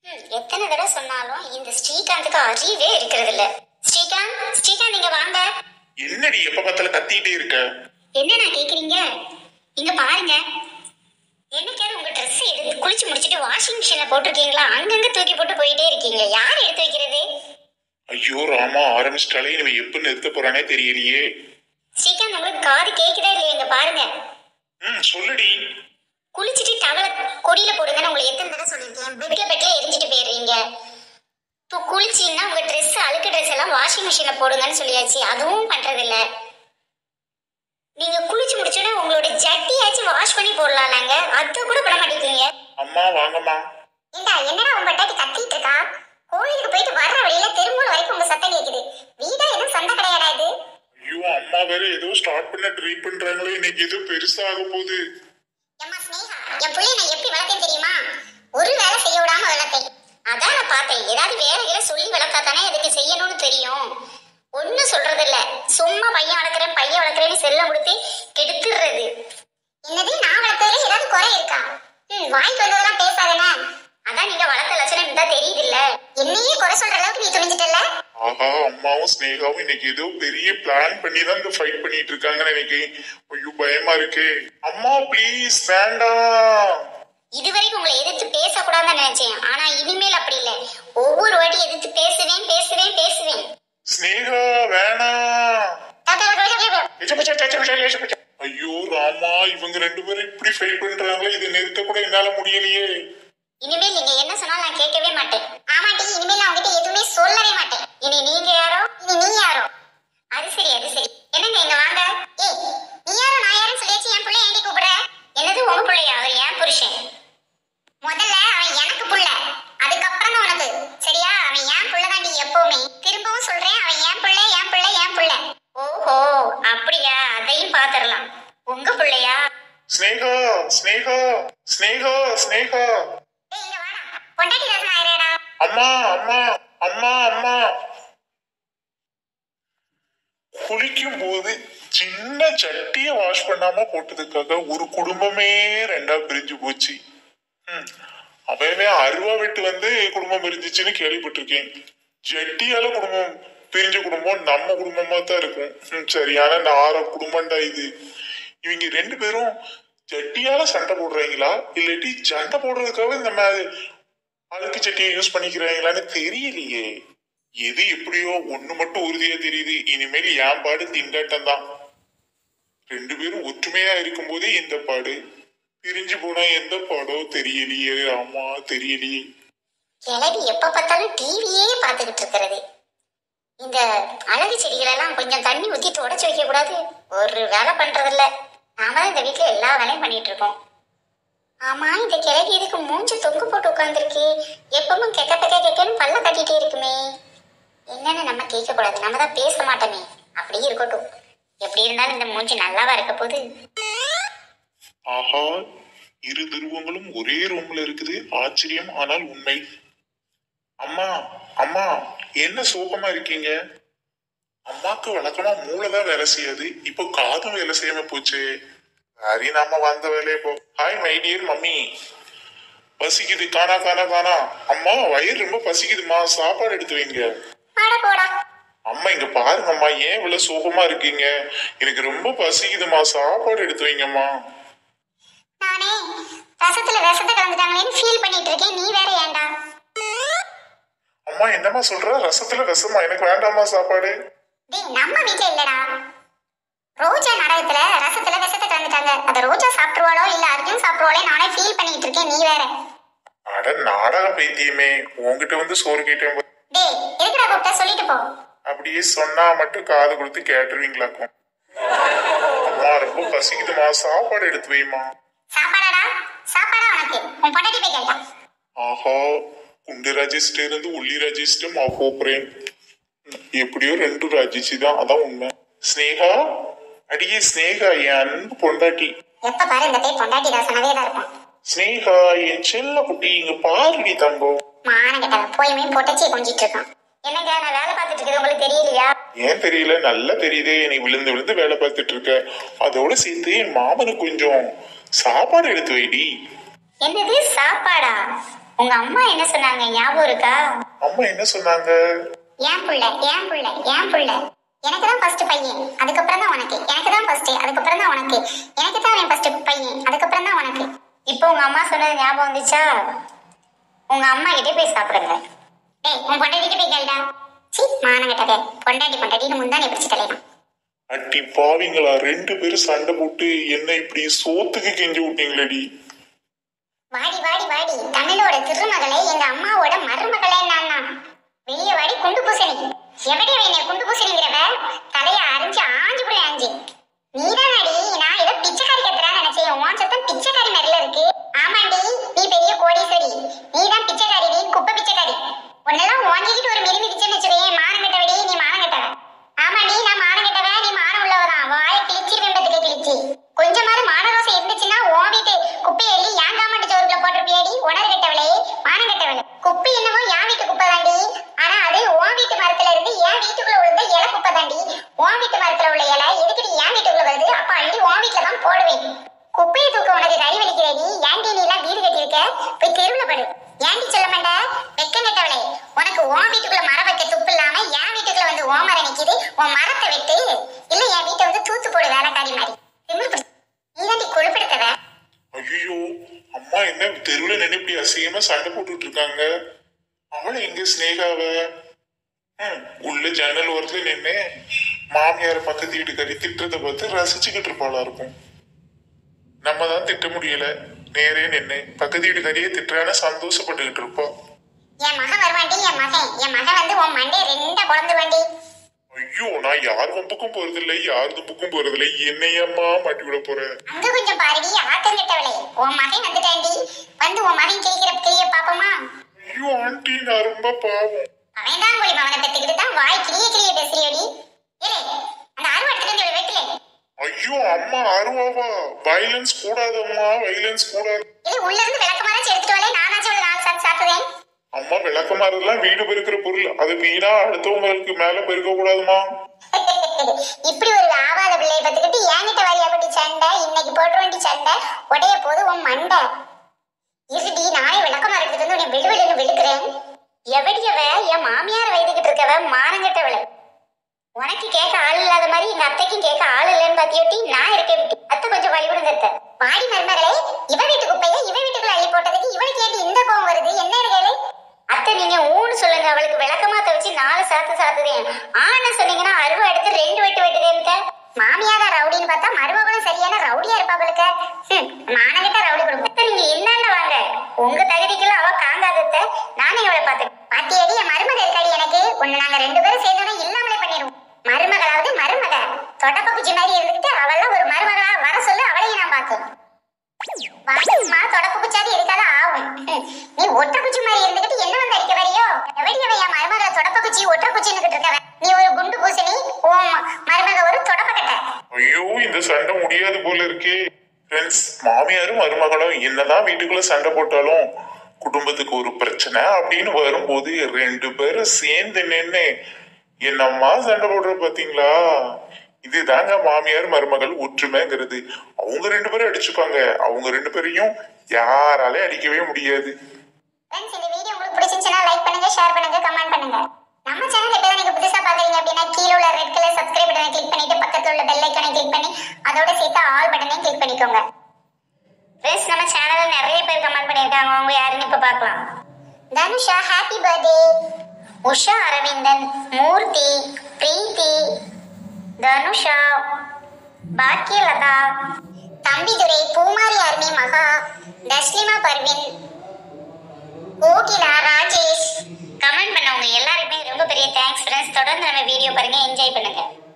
ம், எத்தனை தடவை சொன்னாலும் இந்த ஸ்ரீகாந்துக்கு அறிவே இருக்கிறது இல்ல ஸ்ரீகாந்த் ஸ்ரீகாந்த் இங்க வாங்க என்னடி எப்ப பார்த்தாலும் கத்திக்கிட்டே இருக்க என்ன நான் கேக்குறீங்க இங்க பாருங்க என்னைக்காவது உங்க ட்ரெஸ் எடுத்து குளிச்சு முடிச்சிட்டு வாஷிங் மிஷின்ல போட்டிருக்கீங்களா அங்கங்க தூக்கி போட்டு போயிட்டே இருக்கீங்க யார் எடுத்து வைக்கிறது ஐயோ ராமா ஆரம்பிச்சிட்டாலே இவன் எப்ப நிறுத்த போறானே தெரியலையே ஸ்ரீகாந்த் உங்களுக்கு காது கேக்குதா இல்லையா இங்க பாருங்க ம் சொல்லுடி குளிச்சுட்டு டவல கொடியில போடுங்கன்னு உங்களுக்கு எத்தனை தடவை சொல்லியிருக்கேன் பெட்ல பெட்ல எரிஞ்சிட்டு போயிடுறீங்க இப்போ குளிச்சீங்கன்னா உங்க Dress அழுக்கு ட்ரெஸ் எல்லாம் வாஷிங் மிஷின்ல போடுங்கன்னு சொல்லியாச்சு அதுவும் பண்றது இல்ல நீங்க குளிச்சு முடிச்சோடனே உங்களோட ஜட்டியாச்சும் வாஷ் பண்ணி போடலாம்லங்க அது கூட பண்ண மாட்டேங்கிறீங்க அம்மா வாங்கம்மா ஏண்டா என்னடா உங்க பட்டாட்டி கத்திட்டு இருக்கா கோயிலுக்கு போயிட்டு வர்ற வழியில தெருமூல வரைக்கும் உங்க சத்தம் கேக்குது வீடா எதுவும் சொந்த கிடையாடா இது ஐயோ அம்மா வேற ஏதோ ஸ்டார்ட் பண்ண ட்ரை பண்றாங்களே இன்னைக்கு ஏதோ பெருசாக போகுது அம்மா ஸ்னேகா என் பிள்ளைய நான் எப்படி வளர்த்தேன் தெரியுமா ஒரு வேலை செய்ய விடாம வளர்த்தேன் அதான் நான் பார்த்தேன் ஏதாவது வேலைகளை சொல்லி வளர்த்தா தானே இதுக்கு செய்யணும்னு தெரியும் ஒன்னும் சொல்றது இல்ல சும்மா பையன் வளர்க்குறேன் பையன் வளர்க்குறேன்னு செல்லம் கொடுத்து கெடுத்துடுறது என்னது நான் வளர்த்ததுல ஏதாவது குறை இருக்கா ம் வாய்க்கு வந்ததெல்லாம் பேசாதானே அதான் நீங்க வளர்த்த லட்சணம் தான் தெரியுது இல்ல என்னையே குறை சொல்ற அளவுக்கு நீ துணிஞ்சிட்டல ஆஹா அம்மாவும் ஸ்னேகாவும் இன்னைக்கு ஏதோ பெரிய பிளான் பண்ணி தான் இந்த ஃபைட் பண்ணிட்டு இருக்காங்கன்னு எனக்கு ஐயோ பயமா இருக்கு அம்மா ப்ளீஸ் வேண்டாம் இதுவரைக்கும் உங்களை எதிர்த்து பேசக்கூடாதுன்னு நினைச்சேன் ஆனா இனிமேல் அப்படி இல்லை ஒவ்வொரு வாட்டி எதிர்த்து பேசுவேன் பேசுவேன் பேசுவேன் ஸ்னேகா வேணாம் ஐயோ ராமா இவங்க ரெண்டு பேரும் இப்படி ஃபைட் பண்றாங்களே இதை நிறுத்த கூட என்னால முடியலையே இனிமேல் நீங்க என்ன சொன்னாலும் நான் கேட்கவே மாட்டேன் ஆமாட்டி இனிமேல் நான் உங்ககிட்ட எதுவுமே சொல்லவே மாட்டேன் இனி நீங்க யாரோ இனி நீ யாரோ அது சரி அது சரி என்னங்க இங்க வாங்க ஏய் நீ யாரோ நான் யாரும் சொல்லியாச்சு என் பிள்ளை ஏண்டி கூப்பிடுற என்னது உங்க பிள்ளையா அவர் என் புருஷன் முதல்ல அவன் எனக்கு புள்ள அதுக்கப்புறம் தான் உனக்கு சரியா அவன் என் புள்ள தாண்டி எப்பவுமே திரும்பவும் சொல்றேன் அவன் என் புள்ள என் புள்ள என் புள்ள ஓஹோ அப்படியா அதையும் பாத்துரலாம் உங்க பிள்ளையா ஸ்னேகா ஸ்னேகா ஸ்னேகா ஸ்னேகா டேய் இங்க வாடா பொண்டாட்டி தாசன் ஆயிரடா அம்மா அம்மா அம்மா அம்மா குளிக்கும் போது சின்ன சட்டியை வாஷ் பண்ணாம போட்டதுக்காக ஒரு குடும்பமே ரெண்டா பிரிஞ்சு போச்சு ம், அவன் அருவா விட்டு வந்து குடும்பம் பிரிஞ்சிச்சுன்னு கேள்விப்பட்டிருக்கேன் ஜட்டியால குடும்பம் பிரிஞ்ச குடும்பம் நம்ம குடும்பமா தான் இருக்கும் ம், சரியான நார குடும்பம்டா இது இவங்க ரெண்டு பேரும் ஜட்டியால சண்டை போடுறாங்களா இல்லாட்டி சண்டை போடுறதுக்காக நம்ம அழுக்கு சட்டியை யூஸ் பண்ணிக்கிறாங்களான்னு தெரியலையே எது எப்படியோ ஒண்ணு மட்டும் உறுதியா தெரியுது இனிமேல் என் பாடு திண்டாட்டம் தான் ரெண்டு பேரும் ஒற்றுமையா இருக்கும்போதே இந்த பாடு பிரிஞ்சு போனா எந்த பாடோ தெரியலையே ஆமா தெரியலையே கிளவி எப்ப பார்த்தாலும் டிவியே பார்த்துக்கிட்டு இருக்கிறது இந்த அழகு செடிகளெல்லாம் கொஞ்சம் தண்ணி ஊத்தி தொடச்சு வைக்க கூடாது ஒரு வேலை பண்றது இல்ல நாம தான் இந்த வீட்டுல எல்லா வேலையும் பண்ணிட்டு இருக்கோம் ஆமா இந்த கிழவி இதுக்கு மூஞ்சி தொங்கு போட்டு உட்காந்துருக்கு எப்பவும் கெக்க பெக்க கெக்கன்னு பல்ல கட்டிட்டே இருக்குமே என்னன்னு நம்ம கேட்க கூடாது நம்ம தான் பேச மாட்டோமே அப்படியே இருக்கட்டும் எப்படி இருந்தாலும் இந்த மூஞ்சி நல்லாவா இருக்க போகுது ஆஹா இரு துருவங்களும் ஒரே ரூம்ல இருக்குது ஆச்சரியம் ஆனால் உண்மை அம்மா அம்மா என்ன சோகமா இருக்கீங்க அம்மாக்கு வழக்கமா மூளை தான் வேலை செய்யாது இப்போ காதும் வேலை செய்யாம போச்சு சரி நாம வந்த வேலையை போ ஹாய் மை டியர் மம்மி பசிக்குது காணா காணா காணா அம்மா வயிறு ரொம்ப பசிக்குதுமா சாப்பாடு எடுத்து வைங்க அட போடா அம்மா இங்க பாருங்க அம்மா ஏன் இவ்வளவு சோகமா இருக்கீங்க எனக்கு ரொம்ப பசிக்குதுமா சாப்பாடு எடுத்து வைங்கம்மா நானே ரசத்துல விஷத்தை கலந்துட்டாங்களேன்னு ஃபீல் பண்ணிட்டு இருக்கேன் நீ வேற ஏன்டா அம்மா என்னம்மா சொல்ற ரசத்துல ரசமா எனக்கு வேண்டாமா சாப்பாடு டேய் நம்ம வீட்ல இல்லடா ரோஜா நாடகத்துல ரசத்துல விஷத்தை கலந்துட்டாங்க அத ரோஜா சாப்பிட்டுருவாளோ இல்ல அர்ஜுன் சாப்பிடுவாளோ நானே ஃபீல் பண்ணிட்டு இருக்கேன் நீ வேற அட நாடக பைத்தியமே உன்கிட்ட வந்து சோறு கேட்டேன் பாரு. டேய் எதுக்குடா கூப்பிட்ட சொல்லிட்டு போ அப்படியே சொன்னா மட்டும் காது கொடுத்து கேட்டுருவீங்களாக்கும் அம்மா ரொம்ப பசிக்குதுமா சாப்பாடு எடுத்து வைமா சாப்பாடாடா சாப்பாடா உனக்கு உன் பொண்டாட்டி போய் கேட்டா ஆஹா குண்டு ராஜேஷ்ட இருந்து உள்ளி ராஜேஷ்ட மா போப்புறேன் எப்படியோ ரெண்டு ராஜேஷி தான் அதான் உண்மை ஸ்னேகா அடியே ஸ்னேகா என் அன்பு பொண்டாட்டி எப்ப பாரு இந்த பேர் பொண்டாட்டி தாசனவே தான் இருப்பான் ஸ்னேகா என் செல்ல குட்டி இங்க பாருடி தங்கம் மான கிட்டவன் போய் மீன் பொட்டச்சி கொஞ்சிட்டு இருக்கான் என்னங்க நான் வேலை பார்த்துட்டு இருக்கிறது உங்களுக்கு தெரியலையா ஏன் தெரியல நல்லா தெரியுதே நீ விழுந்து விழுந்து வேலை பார்த்துட்டு இருக்க அதோட சேர்த்து என் மாமனுக்கு கொஞ்சம் சாப்பாடு எடுத்து வைடி என்னது சாப்பாடா உங்க அம்மா என்ன சொன்னாங்க ஞாபகம் இருக்கா அம்மா என்ன சொன்னாங்க ஏன் புள்ள ஏன் புள்ள ஏன் புள்ள எனக்கு தான் ஃபர்ஸ்ட் பையன் அதுக்கப்புறம் தான் உனக்கு எனக்கு தான் ஃபர்ஸ்ட் அதுக்கப்புறம் தான் உனக்கு எனக்கு தான் அவன் ஃபர்ஸ்ட் பையன் அதுக்கப்புறம் தான் உனக்கு இப்போ உங்க அம்மா சொன்னது ஞாபகம் வந்துச்சா உங்க அம்மா கிட்டே போய் சாப்பிடுங்க டேய் உன் பொண்டாட்டிட்டு போய் கேளுடா சீ மானங்கட்டவே பொண்டாட்டி பொண்டாட்டின்னு முந்தானே பிடிச்சி தலைதான் அட்டி பாவிங்களா ரெண்டு பேரும் சண்டை போட்டு என்ன இப்படி சோத்துக்கு கெஞ்சி விட்டீங்களேடி வாடி வாடி வாடி தமிழோட திருமகளே எங்க அம்மாவோட மருமகளே நான் வெளிய வாடி குண்டு பூசணி எவடி என்னை குண்டு பூசணிங்கிறவ தலைய அரிஞ்சு ஆஞ்சு புடி ஆஞ்சு நீதானடி நான் ஏதோ பிச்சைக்காரி கத்துறான்னு நினைச்சேன் உன் சத்தம் பிச்சைக்காரி மாதிரில இருக்கு ஆமாண்டி நீ பெரிய கோடீஸ்வரி நீ தான் பிச்சைக்காரி நீ குப்பை பிச்சைக்காரி உன்னெல்லாம் வாங்கிக்கிட்டு ஒரு மிருமி பிச்சைன்னு வச்சுக்கேன் மானம் கட்டவடி நீ மானம் கட்டவ ஆமாடி நான் மானம் கட்டவ நீ மானம் உள்ளவதான் வாயை கிழிச்சு வெம்பத்துக்கு கிழிச்சு கொஞ்சமாவது மானரோசம் இருந்துச்சுன்னா உன் வீட்டு குப்பையை எள்ளி ஏன் காமாட்டு சோறுக்குள்ள போட்டிருப்பியாடி உணர் கட்டவளே மானம் கட்டவளே குப்பை என்னவோ என் வீட்டு குப்பை தாண்டி ஆனா அது உன் வீட்டு மரத்துல இருந்து என் வீட்டுக்குள்ள விழுந்த இலை குப்பை தாண்டி உன் வீட்டு மரத்துல உள்ள இலை எதுக்குடி என் வீட்டுக்குள்ள வருது அப்ப அள்ளி உன் வீட்டுல தான் போடுவேன் குப்பையை தூக்க உனக்கு கறி வலிக்கிறடி ஏன்டி நீ எல்லாம் வீடு கட்டியிருக்க போய் தெருவுல படு ஏன்டி சொல்ல மாட்ட வெக்கம் கெட்டவளே உனக்கு உன் வீட்டுக்குள்ள மரம் வைக்க துப்பு இல்லாம என் வீட்டுக்குள்ள வந்து உன் மரம் நிக்குது உன் மரத்தை வெட்டு இல்ல என் வீட்டை வந்து தூத்து போடு வேலைக்காரி மாதிரி திமிரு பிடிச்ச- நீ தாண்டி கொழுப்படுத்தவ ஐயோ அம்மா என்ன தெருவில் நின்று இப்படி அசிங்கமா சண்டை போட்டுட்டு இருக்காங்க அவளை எங்க ஸ்னேகாவ ம், உள்ள ஜன்னல் ஓரத்துல நின்று மாமியார் பக்கத்து வீட்டுக்காரி திட்டுறதை பார்த்து ரசிச்சுக்கிட்டு இருப்பாளா இருக்கும் நம்ம தான் திட்ட முடியல நேரே நின்று பக்கத்து வீட்டுக்காரியே திட்டுறான்னு சந்தோஷப்பட்டுக்கிட்டு இருப்போம் என் மகன் வருவாண்டி என் மகன் என் மகன் வந்து உன் மண்டே ரெண்டா குழந்து வாண்டி ஐயோ நான் யார் வம்புக்கும் போறதில்லை யார் தும்புக்கும் போறதில்லை என்னையம்மா மாட்டி விட போறேன் அங்க கொஞ்சம் பாருடி ஆக்கம் கெட்டவளே உன் மகன் வந்துட்டாண்டி வந்து உன் மகன் கிளிக்கிற கிளிய பாப்போமா ஐயோ ஆண்டி நான் ரொம்ப பாவம் அவன் தான் போய் மகனை பெத்துக்கிட்டு தான் வாய் கிளிய கிளிய பேசுறியோடி ஏலே அந்த அருவா எடுத்துட்டு வந்து வெட்டலே ஐயோ அம்மா அருவாவா வைலன்ஸ் கூடாதம்மா வைலன்ஸ் கூடாது இது உள்ள இருந்து விளக்கமாராச்சும் எடுத்துட்டு வரலே நானாச்சும் ஒரு நாலு சாத்து சாத்துவேன் அம்மா விளக்கமாறதெல்லாம் வீடு பெருக்கிற பொருள் அது வீணா அடுத்தவங்களுக்கு மேல பெருக்க கூடாதுமா இப்படி ஒரு ஆவாத பிள்ளைய பத்துக்கிட்டு என்கிட்ட வரியா குட்டி சண்டை இன்னைக்கு போட்டு வேண்டி சண்டை உடைய போது உன் மண்டை இருடி நானே விளக்கமா எடுத்துட்டு வந்து உன்னை வெளுவெளுன்னு வெளுக்கிறேன் எவடியவ என் மாமியார் வைத்துக்கிட்டு இருக்கவ மானங்கட்டவளை உனக்கு கேட்க ஆள் இல்லாத மாதிரி எங்க அத்தைக்கும் கேட்க ஆள் இல்லைன்னு பாத்தியோட்டி நான் இருக்கேன் விட்டு அத்தை கொஞ்சம் வழி விடுங்க அத்தை பாடி மருமகளே இவ வீட்டு குப்பையை இவ வீட்டுக்குள்ள அள்ளி போட்டதுக்கு இவளுக்கு ஏண்டி இந்த கோவம் வருது என்ன கேளு அத்தை நீங்க ஊன்னு சொல்லுங்க அவளுக்கு விளக்கமாத்த வச்சு நாலு சாத்து சாத்துதேன் ஆன சொன்னீங்கன்னா அருவா எடுத்து ரெண்டு வெட்டு வெட்டுதேன்க்க மாமியாத ரவுடின்னு பார்த்தா மருமகளும் சரியான ரவுடியா இருப்பாங்களுக்கு மானகிட்ட ரவுடி கொடுப்ப நீங்க என்னன்னு வாங்க உங்க தகுதிக்கெல்லாம் அவ காங்காதத்த நானே அவளை பார்த்து பாத்தியடி என் மருமக இருக்காடி எனக்கு உன்னை நாங்க ரெண்டு பேரும் சேர்ந்தோன்னா இல்லாமலே பண்ணிடுவோம் மருமகளாவது மருமக தொடப்ப குச்சி மாதிரி இருந்துட்டு அவள்லாம் ஒரு மருமகளா வர சொல்லு அவளையும் நான் பார்த்தேன் வாசம்மா தொடப்பு குச்சாது எதுக்காக ஆகும் நீ ஒற்ற குச்சி மாதிரி இருந்துகிட்டு என்ன வந்து அடிக்க வரியோ எவடியவ என் மருமக தொடப்ப குச்சி ஒற்ற குச்சின்னு இருக்கவ நீ ஒரு குண்டு பூசணி உன் மருமக ஒரு தொடப்ப கட்டை ஐயோ இந்த சண்டை முடியாது போல இருக்கே ஃப்ரெண்ட்ஸ் மாமியாரும் மருமகளும் என்னதான் வீட்டுக்குள்ள சண்டை போட்டாலும் குடும்பத்துக்கு ஒரு பிரச்சனை அப்படின்னு வரும்போது ரெண்டு பேரும் சேர்ந்து நின்று என்னம்மா சண்டை போடுற பாத்தீங்களா இதுதாங்க மாமியார் மருமகள் ஒற்றுமைங்கிறது அவங்க ரெண்டு பேரும் அடிச்சுப்பாங்க அவங்க ரெண்டு பேரையும் யாராலே அடிக்கவே முடியாது ஃப்ரெண்ட்ஸ் இந்த வீடியோ உங்களுக்கு பிடிச்சிருந்துச்சுன்னா லைக் பண்ணுங்க ஷேர் பண்ணுங்க கமெண்ட் பண்ணுங்க நம்ம சேனல் இப்போ நீங்க புதுசா பாக்குறீங்க அப்படின்னா கீழே உள்ள ரெட் கலர் சப்ஸ்கிரைப் பட்டனை கிளிக் பண்ணிட்டு பக்கத்துல உள்ள பெல் ஐக்கானை கிளிக் பண்ணி அதோட சேர்த்து ஆல் பட்டனையும் கிளிக் பண்ணிக்கோங்க ஃப்ரெண்ட்ஸ் நம்ம சேனல்ல நிறைய பேர் கமெண்ட் பண்ணிருக்காங்க அவங்க யாருன்னு இப்ப பார்க்கலாம் Dhanusha happy birthday Usha Aravindan Murthy Preethi Dhanusha Bhagyalatha Thambidurai Poomari Aruni Maha Taslima Parveen Kokila Rajesh comment பண்ணவங்க எல்லாருக்குமே ரொம்ப பெரிய தேங்க்ஸ் ஃப்ரெண்ட்ஸ் தொடர்ந்து நம்ம வீடியோ பாருங்க என்ஜாய் பண்ணுங்க